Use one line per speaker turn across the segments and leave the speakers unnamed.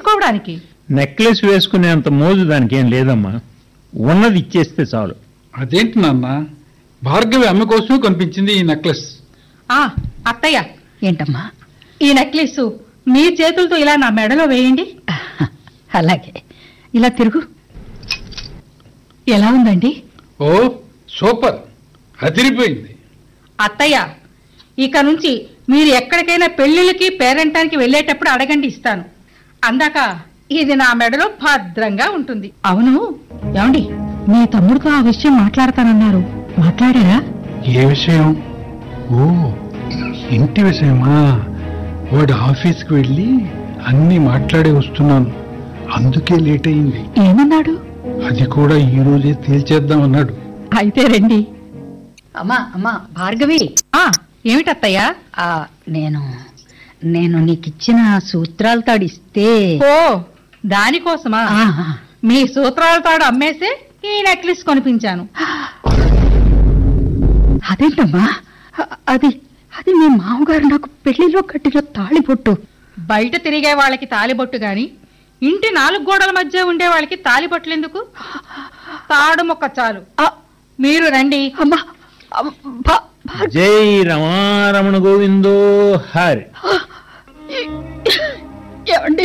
వేసుకోవడానికి
నెక్లెస్ వేసుకునేంత మోజు దానికి ఏం లేదమ్మా ఉన్నది ఇచ్చేస్తే చాలు
అదేంటి నాన్న భార్గవి అమ్మ కోసమే కనిపించింది ఈ నెక్లెస్
ఆ అత్తయ్య
ఏంటమ్మా
ఈ నెక్లెస్ మీ చేతులతో ఇలా నా మెడలో వేయండి
అలాగే ఇలా తిరుగు ఎలా ఉందండి
ఓ సూపర్ అదిరిపోయింది
అత్తయ్య ఇక నుంచి మీరు ఎక్కడికైనా పెళ్లిళ్ళకి పేరెంటానికి వెళ్ళేటప్పుడు అడగండి ఇస్తాను అందాక ఇది నా మెడలో భద్రంగా ఉంటుంది
అవును ఏమండి మీ తమ్ముడితో ఆ విషయం మాట్లాడతానన్నారు మాట్లాడారా
ఏ విషయం ఓ ఇంటి విషయమా వాడు ఆఫీస్కి వెళ్ళి అన్ని మాట్లాడి వస్తున్నాను అందుకే లేట్ అయింది
ఏమన్నాడు
అది కూడా ఈ రోజే తేల్చేద్దాం అన్నాడు
అయితే రండి అమ్మా అమ్మా భార్గవి
ఆ ఏమిటత్తయ్య
ఆ నేను నేను నీకిచ్చిన సూత్రాలు తాడిస్తే
ఓ దానికోసమా
ఆ,
మీ సూత్రాల తాడు అమ్మేసే ఈ నెక్లెస్ కొనిపించాను
అదేంటమ్మా అ- అది అది మీ మామగారు నాకు పెళ్లిలో కట్టిన తాళిబొట్టు
బయట తిరిగే వాళ్ళకి తాలిబొట్టు గాని ఇంటి నాలుగు గోడల మధ్య ఉండే వాళ్ళకి తాలిబొట్లు ఎందుకు తాడు మొక్క చాలు
ఆ,
మీరు రండి
అమ్మా అమ్మ, భా- భా-
జై రమారమణ గోవిందో హరి
ఏమండి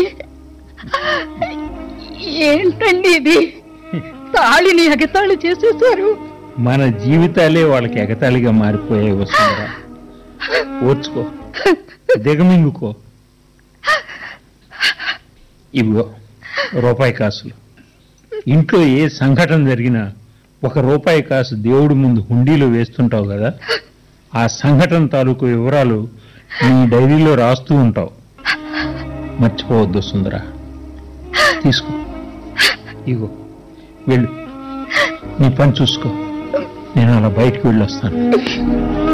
ఏంటండి ఇది తాళిని ఎగతాళి చేసేసారు
మన జీవితాలే వాళ్ళకి ఎగతాళిగా మారిపోయాయి వస్తుందా ఓర్చుకో దిగమింగుకో ఇవిగో రూపాయి కాసులు ఇంట్లో ఏ సంఘటన జరిగినా ఒక రూపాయి కాసు దేవుడి ముందు హుండీలో వేస్తుంటావు కదా ఆ సంఘటన తాలూకు వివరాలు నీ డైరీలో రాస్తూ ఉంటావు మర్చిపోవద్దు సుందర తీసుకో ఇగో వెళ్ళు నీ పని చూసుకో నేను అలా బయటికి వెళ్ళొస్తాను